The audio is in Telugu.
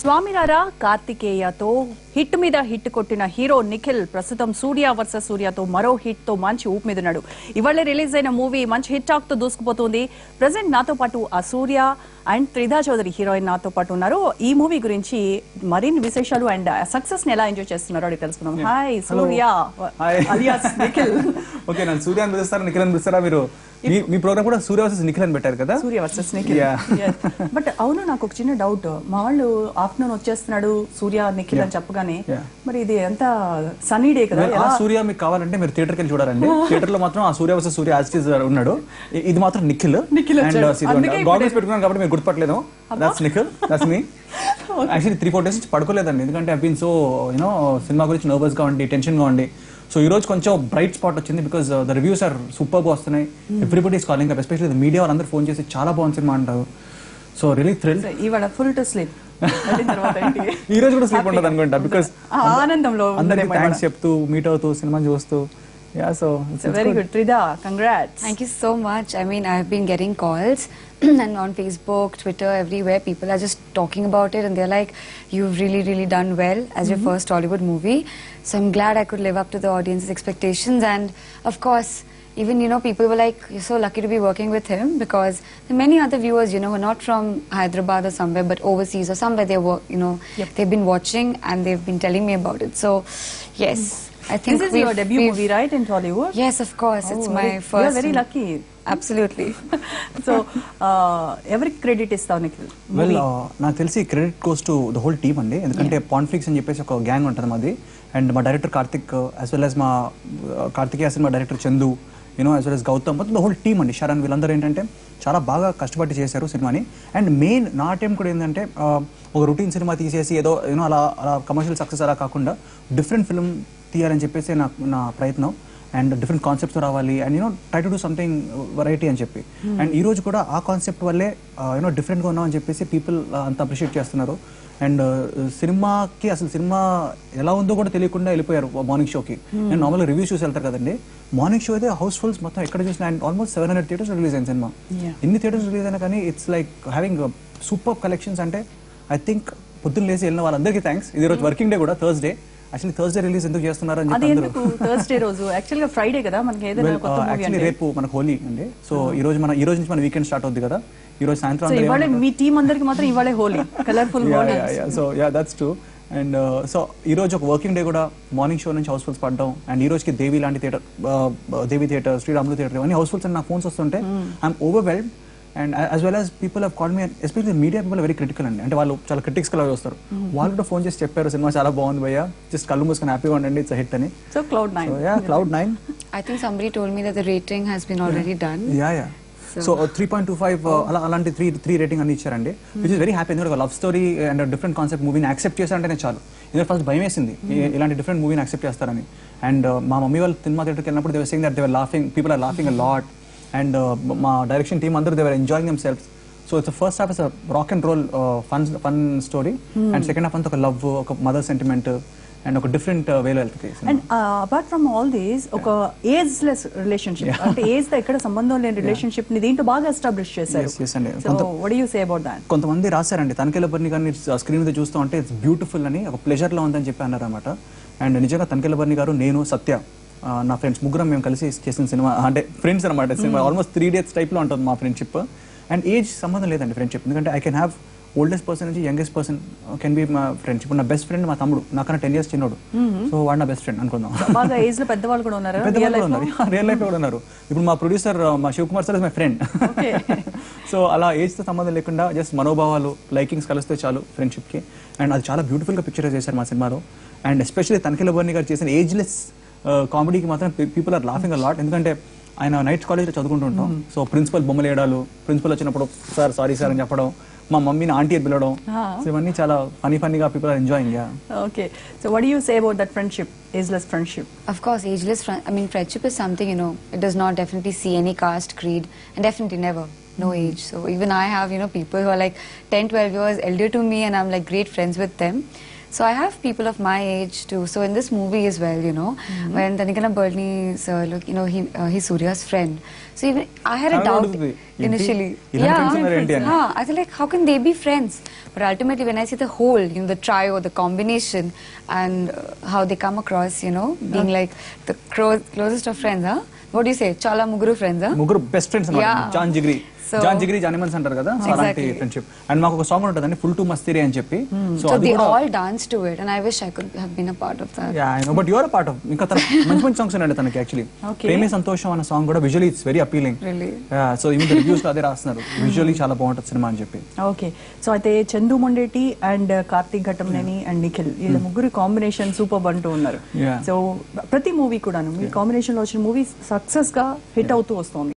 స్వామినారా కార్తికేయతో హిట్ మీద హిట్ కొట్టిన హీరో నిఖిల్ ప్రస్తుతం సూర్య వర్సెస్ సూర్యతో మరో హిట్ తో మంచి ఊపు మీద ఉన్నాడు ఇవాళ రిలీజ్ అయిన మూవీ మంచి హిట్ టాక్ తో దూసుకుపోతుంది ప్రజెంట్ నాతో పాటు ఆ సూర్య అండ్ త్రిధా చౌదరి హీరోయిన్ నాతో పాటు ఉన్నారు ఈ మూవీ గురించి మరిన్ని విశేషాలు అండ్ సక్సెస్ ని ఎలా ఎంజాయ్ చేస్తున్నారో అడిగి తెలుసుకుందాం hi Surya hi alias Nikhil okay నన్ను సూర్య అని పిలుస్తారా నిఖిల్ అని పిలుస్తారా మీరు మీ మీ ప్రోగ్రామ్ కూడా సూర్య వర్సెస్ నిఖిల్ అని పెట్టారు కదా Surya versus Nikhil Yeah. But అవును నాకు ఒక చిన్న డౌట్ మా వాళ్ళు ఆఫ్టర్నూన్ వచ్చేస్తున్నాడు సూర్య నిఖిల్ అని చెప్పగానే Yeah. మరి ఇది ఎంత సన్నీ డే కదా Well, ఆ సూర్య మీకు కావాలంటే మీరు థియేటర్కి వెళ్ళి చూడాలండి థియేటర్ లో మాత్రం ఆ సూర్య వర్సెస్ సూర్య యాజ్ ఉన్నాడు ఇ- ఇది మాత్రం నిఖిల్ నిఖిల్ వచ్చాడు. అందుకే ఇప్పుడు- గవర్నమెంట్ పెట్టుకున్నాను కాబట్టి మీరు గుర్తుపట్టలేదు that's Nikhil that's me actually three four days నుంచి పడుకోలేదండి ఎందుకంటే I been so you know cinema గురించి నర్వస్ గా ఉండి టెన్షన్ గా ఉండి సో ఈ రోజు కొంచెం బ్రైట్ స్పాట్ వచ్చింది because the reviews are super గా వస్తున్నాయి everybody is calling especially media వాళ్ళందరూ ఫోన్ చేసి చాలా బాగుంది సినిమా అంటారు సో రియలీ థ్రిల్ So, ఇవాళ ఫుల్ టు స్లీప్ తర్వాత ఇంటికి ఈ రోజు కూడా స్లీప్ ఉండదు అనుకుంటా బికాస్ ఆ ఆనందంలో అందరికి థ్యాంక్స్ చెప్తూ మీట్ అవుతూ సినిమా చూస్తూ yeah so very good Tridha congrats Thank you so much. I mean, I've been getting calls and on Facebook, Twitter, everywhere, people are just talking about it and they're like, you've really, really done well as your first Hollywood movie. So I'm glad I could live up to the audience's expectations. And of course, even, you know, people were like, you're so lucky to be working with him because there are many other viewers, you know, who are not from Hyderabad or somewhere, but overseas or somewhere they work, you know, Yep. they've been watching and they've been telling me about it. So, yes, I think this is we've- your debut we've- movie right in Tollywood Yes, of course. it's my you first. Are very lucky Absolutely. So ఎవరికి క్రెడిట్ ఇస్తావు నిఖిల్ వెల్ నాకు తెలిసి క్రెడిట్ కోస్ టు ద హోల్ టీమ్ అండి ఎందుకంటే పాన్ఫ్లిక్స్ అని చెప్పేసి ఒక గ్యాంగ్ ఉంటుంది మాది అండ్ మా director Karthik as well as మా Karthikeya cinema director Chandu you know as well as Gautam మొత్తం ద హోల్ టీమ్ అండి శరణ్ వీళ్ళందరూ ఏంటంటే చాలా బాగా కష్టపడి చేశారు సినిమాని అండ్ మెయిన్ నా టైం కూడా ఏంటంటే ఆ, ఒక రొటీన్ సినిమా తీసేసి ఏదో యూనో అలా అలా కమర్షియల్ సక్సెస్ అలా కాకుండా డిఫరెంట్ ఫిల్మ్ తీయాలని చెప్పేసి నా నా ప్రయత్నం అండ్ డిఫరెంట్ కాన్సెప్ట్స్ రావాలి and you know try to do something variety అని చెప్పి అండ్ ఈ రోజు కూడా ఆ కాన్సెప్ట్ వల్లే యూనో డిఫరెంట్గా ఉన్నాం అని చెప్పేసి పీపుల్ అంత అప్రిషియేట్ చేస్తున్నారు అండ్ సినిమాకి అసలు సినిమా ఎలా ఉందో కూడా తెలియకుండా వెళ్ళిపోయారు మార్నింగ్ షోకి నేను నార్మల్గా రివ్యూస్ చూసి వెళ్తారు కదండి మార్నింగ్ షో అయితే హౌస్ ఫుల్స్ మొత్తం ఎక్కడ చూసినా and almost seven hundred theatres release అయింది సినిమా Yeah. ఎన్ని థియేటర్స్ రిలీజ్ అయినా కానీ it's like having super collections అంటే ఐ థింక్ పొద్దున్న లేసి వెళ్ళిన వాళ్ళందరికీ థ్యాంక్స్ ఇది రోజు వర్కింగ్ డే కూడా థర్స్డే యాక్చువల్లీ థర్స్డే రిలీజ్ ఎందుకు చేస్తున్నారు అని అది చెప్పి అందరూ ఎందుకు థర్స్డే రోజు యాక్చువల్ గా ఫ్రైడే కదా మనకి ఏదైనా Well, కొత్త uh, మూవీ actually అంటే రేపు మనకు హోలీ అండి సో ఈ రోజు మన ఈ రోజు నుంచి మన వీకెండ్ స్టార్ట్ అవుద్ది కదా ఈ రోజు సాయంత్రం సో అందరూ ఇవాళ ఏమంటారు? మీ టీం అందరికి మాత్రం ఇవాళే Holi colourful Yeah, Holi yeah, yeah. So yeah that's true and so ఈ రోజు ఒక వర్కింగ్ డే కూడా మార్నింగ్ షో నుంచి హౌస్ఫుల్స్ పడడం అండ్ ఈ రోజుకి దేవి లాంటి theatre Devi theatre Sriramulu theatre ఇవన్నీ హౌస్ఫుల్స్ అని నాకు ఫోన్స్ వస్తుంటే I'm overwhelmed and as well as people have call me especially media people very critical అండి అంటే వాళ్ళు చాలా క్రిటిక్స్ గా వస్తారు వాళ్ళు కూడా ఫోన్ చేసి చెప్పారు సినిమా చాలా బాగుంది భయ్య జస్ట్ కళ్ళు మూసుకొని హ్యాపీగా ఉండండి ఇట్స్ హిట్ అని so cloud nine so yeah cloud nine I think somebody told me that the rating has been already done. Yeah yeah so three point two five అలా అలాంటి త్రీ త్రీ రేటింగ్ అన్ని ఇచ్చారండి విచ్ ఇస్ వెరీ హ్యాపీ ఎందుకంటే ఒక love story and different concept మూవీని యాక్సెప్ట్ చేశారంటేనే చాలు ఎందుకంటే ఫస్ట్ భయం వేసింది ఈ- ఇలాంటి డిఫరెంట్ మూవీని యాక్సెప్ట్ చేస్తారని అండ్ మా మమ్మీ వాళ్ళు సినిమా థియేటర్కి వెళ్ళినప్పుడు they're saying that they're laughing people are laughing a lot and మా డైరెక్షన్ టీమ్ అందరూ they're enjoying themselves so it's first half is rock and roll fun fun story and second half అంతా ఒక లవ్ ఒక మదర్ సెంటిమెంట్ అండ్ ఒక డిఫరెంట్ వేలో వెళ్తుంది and apart from all these ఒక ఏజ్ లెస్ రిలేషన్షిప్ అంటే ఏజ్ తో ఎక్కడ సంబంధం లేని రిలేషన్షిప్ ని దీంట్లో బాగా ఎస్టాబ్లిష్ చేశారు Yes, yes అండి. So what you say about that కొంతమంది రాశారండి తనకెళ్ళ బర్ని కానీ స్క్రీన్ మీద చూస్తూ ఉంటే ఇట్స్ బ్యూటిఫుల్ అని ఒక ప్లెజర్ లో ఉందని చెప్పి అన్నారు అనమాట అండ్ నిజంగా తనకెళ్ళ బర్ని గారు నేను సత్య ఆ, నా ఫ్రెండ్స్ ముగ్గురం మేము కలిసి చేసిన సినిమా అంటే ఫ్రెండ్స్ అనమాట cinema almost three days type లో ఉంటుంది మా ఫ్రెండ్షిప్ అండ్ ఏజ్ సంబంధం లేదండి ఫ్రెండ్షిప్ ఎందుకంటే I can have oldest person నుంచి యంగెస్ట్ పర్సన్ కెన్ బి మా ఫ్రెండ్స్ ఇప్పుడు నా బెస్ట్ ఫ్రెండ్ మా తమ్ముడు నాకన్నా టెన్ ఇయర్స్ చిన్నోడు సో వాడు నా బెస్ట్ ఫ్రెండ్ అనుకుందాం బాగా ఏజ్ లో పెద్దవాళ్ళు కూడా ఉన్నారు పెద్ద రియల్ వాళ్ళు లైఫ్ ఉన్నారు రియల్ లైఫ్ కూడా ఉన్నారు ఇప్పుడు మా ప్రొడ్యూసర్ మా Shiv Kumar sir my friend Okay. So అలా ఏజ్ తో సంబంధం లేకుండా జస్ట్ మనోభావాలు లైకింగ్స్ కలిస్తే చాలు ఫ్రెండ్షిప్ కి అండ్ అది చాలా బ్యూటిఫుల్ గా పిక్చర్ చేశారు మా సినిమాలో అండ్ ఎస్పెషల్లీ తనకిల బర్ని గారు చేసిన ఏజ్లెస్ కామెడీకి మాత్రం people are laughing a lot ఎందుకంటే ఆయన నైట్ కాలేజ్లో చదువుకుంటుంటాం సో ప్రిన్సిపల్ బొమ్మలు వేయడాలు ప్రిన్సిపల్ వచ్చినప్పుడు సార్ సారీ సార్ అని చెప్పడం మా మమ్మీని ఆంటీ అని పిలవడం సో ఇవన్నీ చాలా ఫనీ ఫన్నీగా people are enjoying yeah okay so what you say about that friendship ageless friendship Of course, ageless friend. I mean, friendship is something you know. It does not definitely see any caste, creed, and definitely never no age. So even I have you know people who are like 10, 12 years elder to me, and I'm like great friends with them. So I have people of my age too. So in this movie as well, you know, when Tanikana Burdney, sir, look, you know, he uh, he's Surya's friend. So even I had a చాలా doubt అడుగుతుంది. ఏంటి? initially. ఇలాంటి friends ఉన్నారు ఏంటి అని. Huh, I was like, how can they be friends? But ultimately, when I see the whole, you know, the trio, the combination, and uh, how they come across, you know, being like the cro- closest of friends, huh? What do you say? Chala Muguru friends, huh? ముగ్గురు బెస్ట్ ఫ్రెండ్స్ అన్నమాట Yeah. జాన్ జిగ్రీ So- జాన్ జిగ్రీ జానిమన్స్ అంటారు కదా సో అలాంటి Exactly. ఫ్రెండ్షిప్ అండ్ మాకు ఒక సాంగ్ ఉంటుందండి ఫుల్ టు మస్తీరే అని చెప్పి సో So అది they కూడా all dance to it, and I wish I could have been a part of that. Yeah I know but your part of ఇంకా తన మంచి మంచి సాంగ్స్ ఉన్నాయండి తనకి యాక్చువల్లీ Okay. ప్రేమే సంతోషం అన్న సాంగ్ కూడా visually it's very appealing Really? So even reviews లో అదే రాస్తున్నారు విజువలీ చాలా బాగుంటుంది సినిమా అని చెప్పి ఓకే సో అయితే చందు మొండేటి అండ్ కార్తీక్ ఘటంనేని అండ్ నిఖిల్ వీళ్ళ ముగ్గురు కాంబినేషన్ సూపర్ అంటూ ఉన్నారు Yeah. సో ప్రతి మూవీ కూడాను మీ కాంబినేషన్ లో వచ్చిన మూవీ సక్సెస్ గా హిట్ అవుతూ వస్తుంది